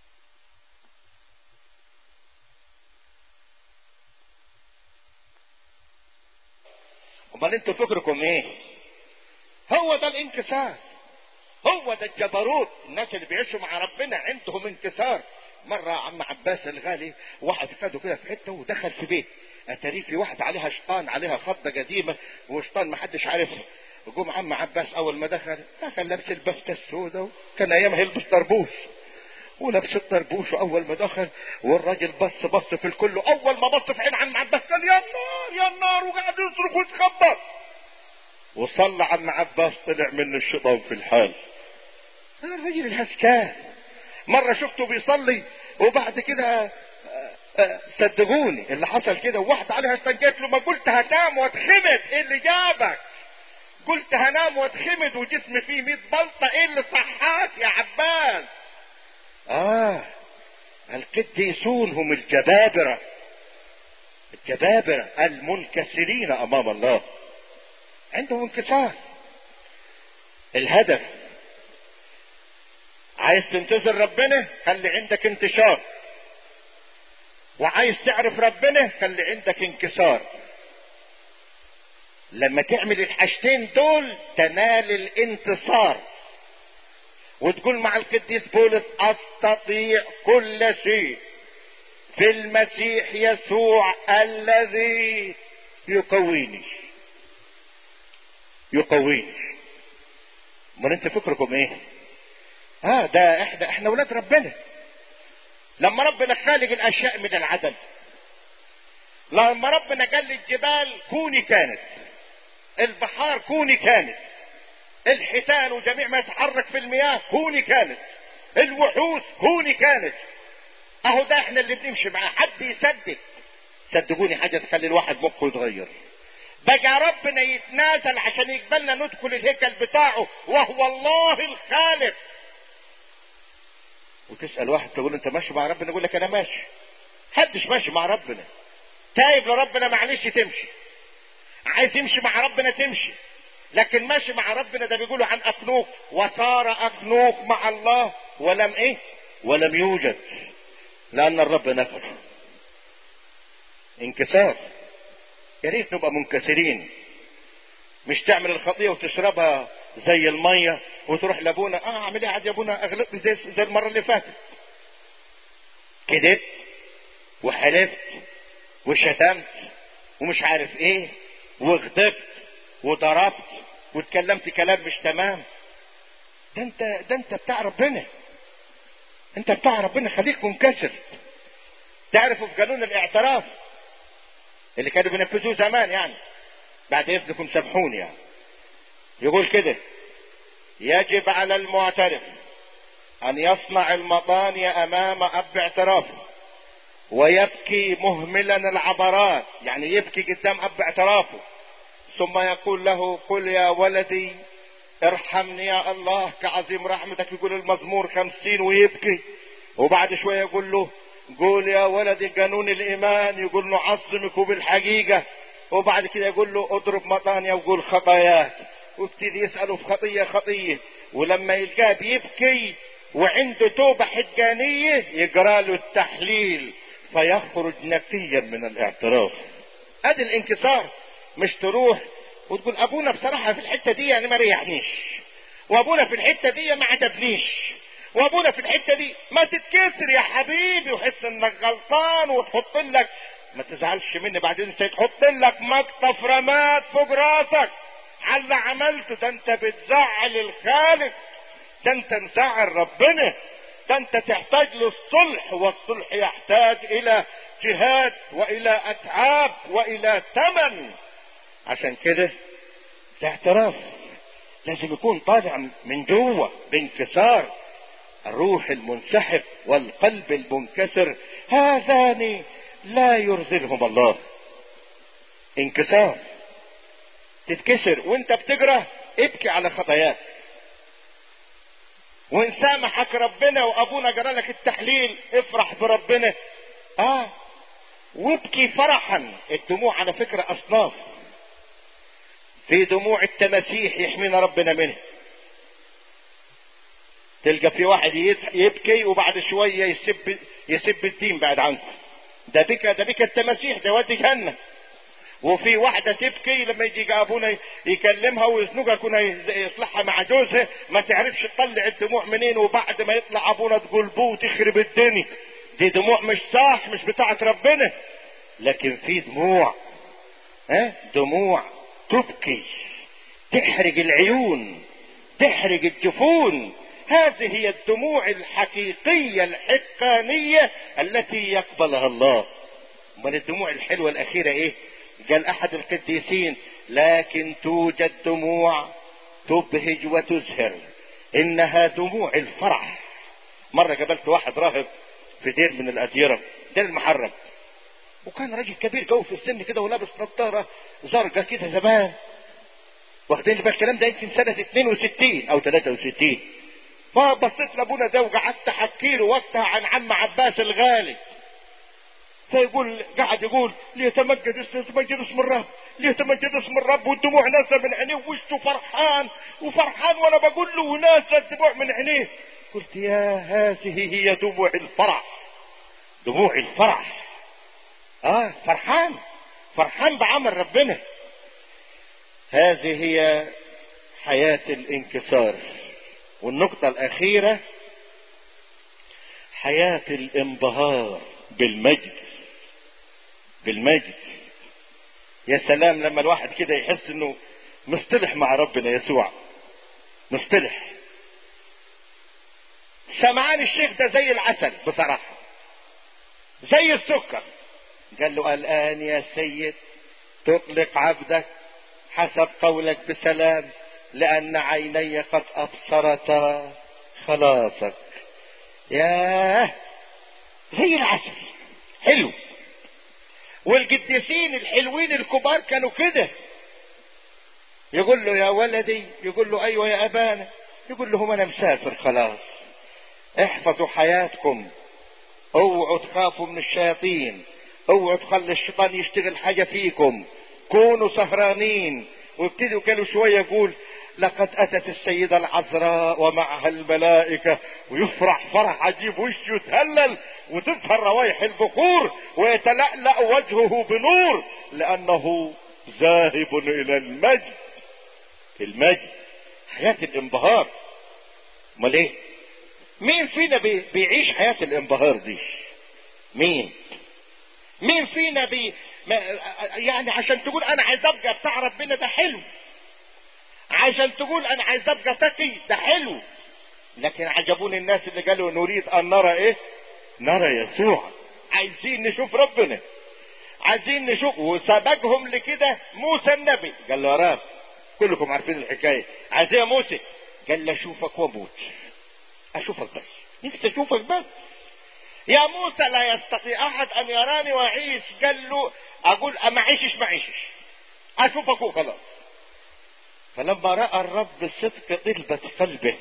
امال انتوا فكركم ايه هو ده الانكسار هو ده الجبروت الناس اللي بيعيشوا مع ربنا عندهم انكسار مرة عم عباس الغالي واحد خده كده في حتة ودخل في بيت اتاري في واحدة عليها شطان عليها خضة قديمة وشطان ما حدش عارفها وقوم عم عباس اول ما دخل دخل لابس البفتة السوداء كان ايامها يلبس طربوش ولابس الطربوش اول ما دخل والراجل بص بص في الكل اول ما بص في عين عم عباس قال يا النار يا النار وقعد يصرخ ويتخبط وصلى عم عباس طلع منه الشيطان في الحال هذا الرجل الهسكان مرة شفته بيصلي وبعد كده صدقوني اللي حصل كده وواحد عليها استنجيت له ما قلت هنام واتخمد ايه اللي جابك قلت هنام واتخمد وجسمي فيه 100 بلطة ايه اللي صحاك يا عباس اه القديسون هم الجبابرة الجبابرة المنكسرين امام الله عندهم انكسار الهدف عايز تنتظر ربنا خلي عندك انتشار وعايز تعرف ربنا خلي عندك انكسار لما تعمل الحاجتين دول تنال الانتصار وتقول مع القديس بولس استطيع كل شيء في المسيح يسوع الذي يقويني يقويني امال انت فكركم ايه اه ده احنا احنا ولاد ربنا لما ربنا خالق الاشياء من العدم لما ربنا قال للجبال كوني كانت البحار كوني كانت الحيتان وجميع ما يتحرك في المياه كوني كانت الوحوش كوني كانت اهو ده احنا اللي بنمشي معاه حد يصدق صدقوني حاجه تخلي الواحد مخه يتغير بقى ربنا يتنازل عشان يقبلنا ندخل الهيكل بتاعه وهو الله الخالق وتسال واحد تقول انت ماشي مع ربنا يقول لك انا ماشي حدش ماشي مع ربنا تايب لربنا معلش تمشي عايز يمشي مع ربنا تمشي لكن ماشي مع ربنا ده بيقولوا عن اخنوق وصار اخنوق مع الله ولم ايه ولم يوجد لان الرب نفر انكسار يا ريت نبقى منكسرين مش تعمل الخطيه وتشربها زي الميه وتروح لابونا اه اعمل ايه عاد يا ابونا اغلطني زي زي المره اللي فاتت كذبت وحلفت وشتمت ومش عارف ايه وغضبت وضربت واتكلمت كلام مش تمام ده انت ده انت بتاع ربنا انت بتاع ربنا خليك منكسر تعرفوا في قانون الاعتراف اللي كانوا بينفذوه زمان يعني بعد اذنكم سامحوني يعني يقول كده يجب على المعترف ان يصنع المطانية امام اب اعترافه ويبكي مهملا العبرات يعني يبكي قدام اب اعترافه ثم يقول له قل يا ولدي ارحمني يا الله كعظيم رحمتك يقول المزمور خمسين ويبكي وبعد شوية يقول له قول يا ولدي قانون الايمان يقول له عظمك بالحقيقة وبعد كده يقول له اضرب مطانية وقول خطاياك وابتدي يسأله في خطية خطية ولما يلقاه بيبكي وعنده توبة حجانية يقرا له التحليل فيخرج نقيا من الاعتراف ادي الانكسار مش تروح وتقول ابونا بصراحة في الحتة دي يعني ما ريحنيش وابونا في الحتة دي ما عجبنيش وابونا في الحتة دي ما تتكسر يا حبيبي وحس انك غلطان وتحط لك ما تزعلش مني بعدين انت تحط لك مقطف رماد فوق راسك على اللي عملته ده انت بتزعل الخالق ده انت مزعل ربنا ده انت تحتاج للصلح والصلح يحتاج الى جهاد والى اتعاب والى ثمن عشان كده ده اعتراف لازم يكون طالع من جوه بانكسار الروح المنسحب والقلب المنكسر هذان لا يرزلهم الله انكسار تتكسر وانت بتجرى ابكي على خطاياك وان سامحك ربنا وابونا جرى لك التحليل افرح بربنا اه وابكي فرحا الدموع على فكرة اصناف في دموع التماسيح يحمينا ربنا منه تلقى في واحد يبكي وبعد شوية يسب يسب الدين بعد عنكم ده بك ده بك التماسيح ده ودي جهنم وفي واحدة تبكي لما يجي ابونا يكلمها ويزنقها كنا يصلحها مع جوزها ما تعرفش تطلع الدموع منين وبعد ما يطلع ابونا تقول بو وتخرب الدنيا دي دموع مش صح مش بتاعت ربنا لكن في دموع ها دموع تبكي تحرق العيون تحرق الجفون هذه هي الدموع الحقيقية الحقانية التي يقبلها الله من الدموع الحلوة الأخيرة إيه قال أحد القديسين لكن توجد دموع تبهج وتزهر إنها دموع الفرح مرة قابلت واحد راهب في دير من الأديرة دير المحرم وكان راجل كبير جو في السن كده ولابس نظارة زرقاء كده زمان واخدين بالك الكلام ده يمكن سنة 62 أو 63 فبصيت لابونا ده وقعدت احكي له وقتها عن عم عباس الغالي فيقول قاعد يقول ليتمجد ليتمجد اسم الرب ليتمجد اسم الرب والدموع نازله من عينيه ووشه فرحان وفرحان وانا بقول له ونازله الدموع من عينيه قلت يا هذه هي دموع الفرح دموع الفرح اه فرحان فرحان بعمل ربنا هذه هي حياة الانكسار والنقطة الأخيرة حياة الانبهار بالمجد بالمجد يا سلام لما الواحد كده يحس انه مصطلح مع ربنا يسوع مصطلح سمعان الشيخ ده زي العسل بصراحة زي السكر قال له الآن يا سيد تطلق عبدك حسب قولك بسلام لأن عيني قد أبصرتا خلاصك ياه زي العسل حلو والقديسين الحلوين الكبار كانوا كده يقول له يا ولدي يقول له ايوه يا ابانا يقول لهم انا مسافر خلاص احفظوا حياتكم اوعوا تخافوا من الشياطين اوعوا تخلي الشيطان يشتغل حاجة فيكم كونوا سهرانين وابتدوا كانوا شوية يقول لقد اتت السيدة العذراء ومعها الملائكة ويفرح فرح عجيب وشه يتهلل وتظهر روايح البخور ويتلألأ وجهه بنور لانه ذاهب الى المجد المجد حياة الانبهار امال ايه مين فينا بي بيعيش حياة الانبهار دي مين مين فينا بي ما يعني عشان تقول انا عايز ابقى بتاع ربنا ده حلو عشان تقول انا عايز ابقى تقي ده حلو لكن عجبوني الناس اللي قالوا نريد ان نرى ايه نرى يسوع عايزين نشوف ربنا عايزين نشوف وسبقهم لكده موسى النبي قال له يا رب كلكم عارفين الحكايه عايز يا موسى قال له اشوفك واموت اشوفك بس نفسي اشوفك بس يا موسى لا يستطيع احد ان يراني واعيش قال له اقول ما عيشش ما عيشش اشوفك وخلاص فلما راى الرب صدق طلبة قلبه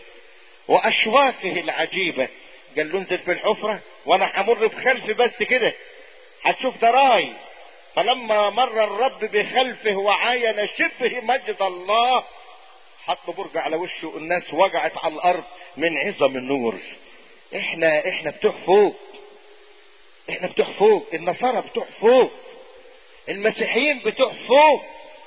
واشواقه العجيبة قال له انزل في الحفرة وانا همر بخلفي بس كده هتشوف ده راي فلما مر الرب بخلفه وعاين شبه مجد الله حط برج على وشه الناس وقعت على الارض من عظم النور احنا احنا بتوع فوق احنا بتوع فوق النصارى بتوع فوق المسيحيين بتوع فوق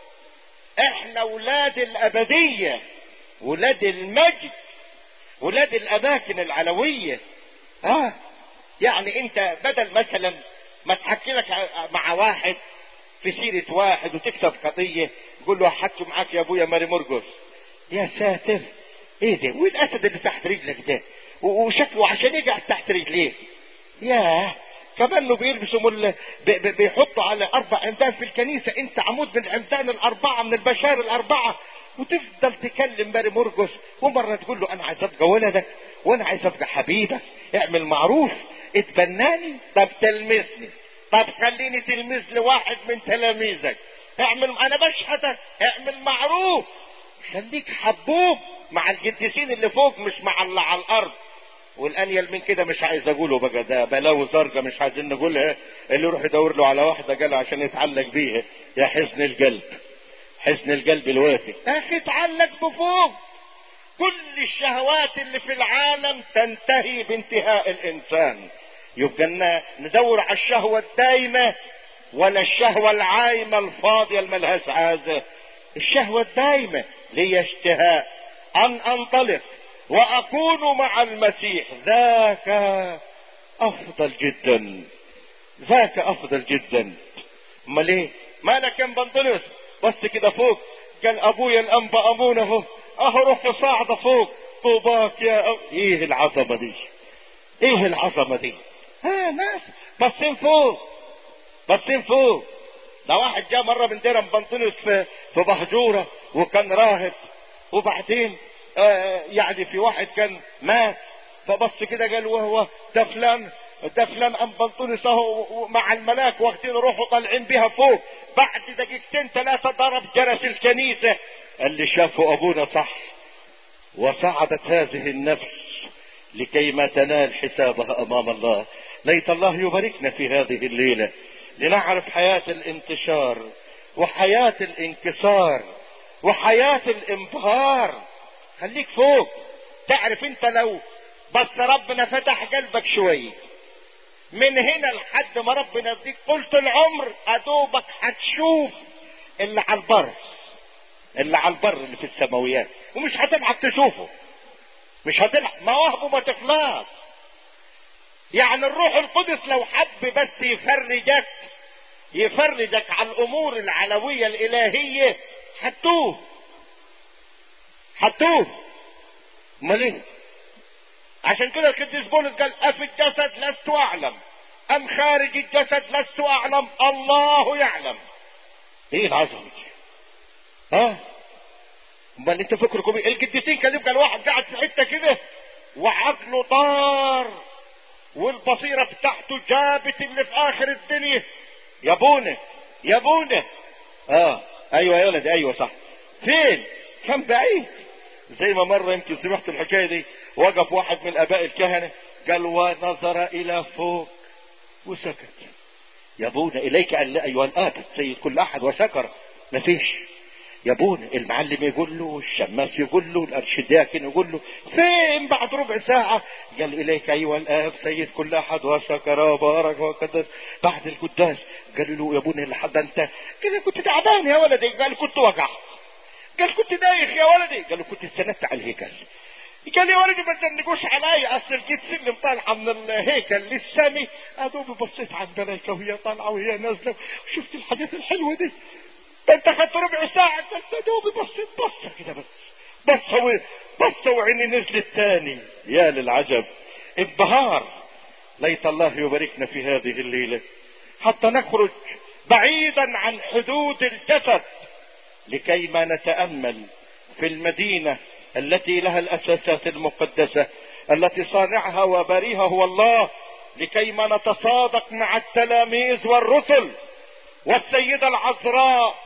احنا ولاد الابدية ولاد المجد ولاد الاماكن العلوية اه يعني انت بدل مثلا ما تحكي لك مع واحد في سيرة واحد وتكسب قضية تقول له حكي معاك يا ابويا ماري مرقس يا ساتر ايه ده والاسد اللي تحت رجلك ده وشكله عشان يقعد تحت رجليه ياه كمان بيلبسوا مل... بي... بي... بيحطوا على اربع عمدان في الكنيسه انت عمود من العمدان الاربعه من البشار الاربعه وتفضل تكلم ماري مرقس ومره تقول له انا عايز ابقى ولدك وانا عايز ابقى حبيبك اعمل معروف اتبناني طب تلمسني طب خليني تلمس لواحد من تلاميذك اعمل انا بشهدك اعمل معروف خليك حبوب مع القديسين اللي فوق مش مع اللي على الارض والانيل من كده مش عايز اقوله بقى ده بلاوي زرقاء مش عايزين نقولها اللي يروح يدور له على واحده قال عشان يتعلق بيها يا حزن القلب حزن القلب الوافي اخي اتعلق بفوق كل الشهوات اللي في العالم تنتهي بانتهاء الانسان يبقى ندور على الشهوة الدايمة ولا الشهوة العايمة الفاضية الملهاش عازة الشهوة الدايمة لي اشتهاء ان انطلق واكون مع المسيح ذاك افضل جدا ذاك افضل جدا امال ايه مالك يا بنطلس بس كده فوق قال ابويا الانبا امون اهو اهو روح صاعدة فوق طوباك يا أو... ايه العظمة دي ايه العظمة دي ها ناس باصين فوق باصين فوق ده واحد جاء مرة من ديرم بنطلس في في بهجورة وكان راهب وبعدين آه يعني في واحد كان مات فبص كده قال وهو ده فلان ده فلان ام بنطلس اهو مع الملاك واخدين روحه طالعين بيها فوق بعد دقيقتين ثلاثة ضرب جرس الكنيسة اللي شافه ابونا صح وصعدت هذه النفس لكي ما تنال حسابها امام الله ليت الله يباركنا في هذه الليلة لنعرف حياة الانتشار وحياة الانكسار وحياة الانبهار خليك فوق تعرف انت لو بس ربنا فتح قلبك شوية من هنا لحد ما ربنا يديك قلت العمر ادوبك هتشوف اللي على البر اللي على البر اللي في السماويات ومش هتلحق تشوفه مش هتلحق مواهبه ما تخلص يعني الروح القدس لو حب بس يفرجك يفرجك على الامور العلوية الالهية هتوه هتوه امال ايه عشان كده القديس بولس قال افي الجسد لست اعلم ام خارج الجسد لست اعلم الله يعلم ايه العظمه دي ها امال انت فكركم ايه القديسين كان يبقى الواحد قاعد في حته كده وعقله طار والبصيره بتاعته جابت اللي في اخر الدنيا يا بونا يا بونا اه ايوه يا ولد ايوه صح فين كان بعيد زي ما مره يمكن سمعت الحكايه دي وقف واحد من اباء الكهنه قال ونظر الى فوق وسكت يا ابونا اليك ان ايها الاب سيد كل احد وسكر مفيش يا ابونا المعلم يقول له الشماس يقول له الارشدياكن يقول له فين بعد ربع ساعة قال اليك ايها الاب سيد كل احد وسكر وبارك وقدس بعد القداس قال له يا ابونا لحد انت قال كنت تعبان يا ولدي قال كنت وجع قال كنت دايخ يا ولدي قال له كنت استندت على الهيكل قال لي ولدي ما تنقوش عليا اصل جيت سلم طالعه من الهيكل للسامي ادوبي بصيت على الملائكه وهي طالعه وهي نازله وشفت الحاجات الحلوه دي ده انت خدت ربع ساعه ده انت دوبي بصيت بصه كده بس بصه و... بصه وعيني نزلت تاني يا للعجب انبهار ليت الله يباركنا في هذه الليله حتى نخرج بعيدا عن حدود الجسد لكي ما نتامل في المدينه التي لها الاساسات المقدسه التي صانعها وباريها هو الله لكي ما نتصادق مع التلاميذ والرسل والسيده العذراء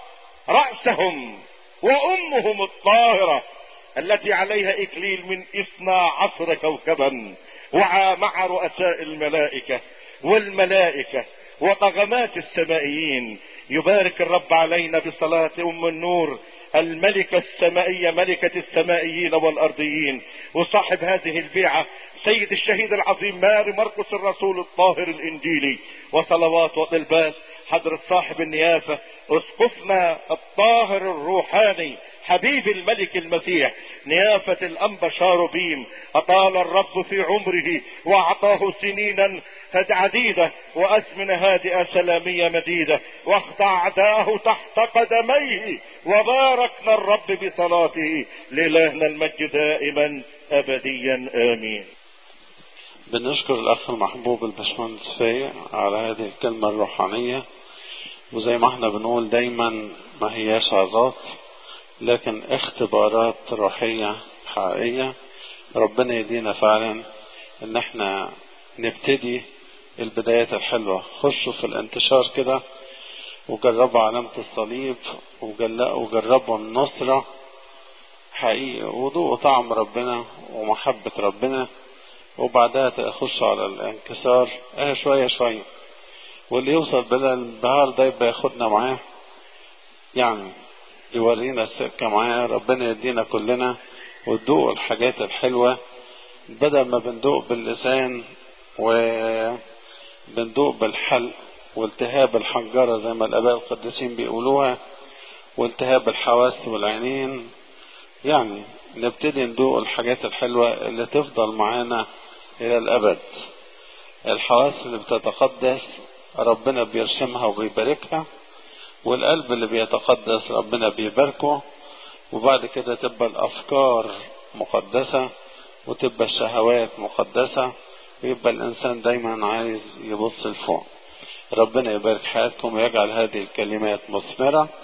راسهم وامهم الطاهره التي عليها اكليل من اثنا عشر كوكبا ومع رؤساء الملائكه والملائكه وطغمات السمائيين يبارك الرب علينا بصلاه ام النور الملكة السمائية ملكة السمائيين والأرضيين وصاحب هذه البيعة سيد الشهيد العظيم ماري مرقس الرسول الطاهر الإنجيلي وصلوات وطلبات حضرة صاحب النيافة اسقفنا الطاهر الروحاني حبيب الملك المسيح نيافة الأنبا شاروبيم أطال الرب في عمره وأعطاه سنينا عديدة وأزمنة هادئة سلامية مديدة واخضع أعداه تحت قدميه وباركنا الرب بصلاته لإلهنا المجد دائما أبديا آمين بنشكر الأخ المحبوب الباشمهندس فايق على هذه الكلمة الروحانية وزي ما احنا بنقول دايما ما هياش عظات لكن اختبارات روحية حقيقية ربنا يدينا فعلا ان احنا نبتدي البدايات الحلوة خشوا في الانتشار كده وجربوا علامة الصليب وجربوا النصرة حقيقي وذوقوا طعم ربنا ومحبة ربنا وبعدها تخشوا على الانكسار اه شوية شوية واللي يوصل بلا البهار ده يبقى ياخدنا معاه يعني يورينا السكة معاه ربنا يدينا كلنا وتدوقوا الحاجات الحلوة بدل ما بندوق باللسان وبندوق بالحلق والتهاب الحنجرة زي ما الآباء القديسين بيقولوها والتهاب الحواس والعينين يعني نبتدي ندوق الحاجات الحلوة اللي تفضل معانا إلى الأبد الحواس اللي بتتقدس ربنا بيرسمها وبيباركها والقلب اللي بيتقدس ربنا بيباركه وبعد كده تبقى الأفكار مقدسة وتبقى الشهوات مقدسة ويبقى الإنسان دايما عايز يبص لفوق ربنا يبارك حياتكم ويجعل هذه الكلمات مثمرة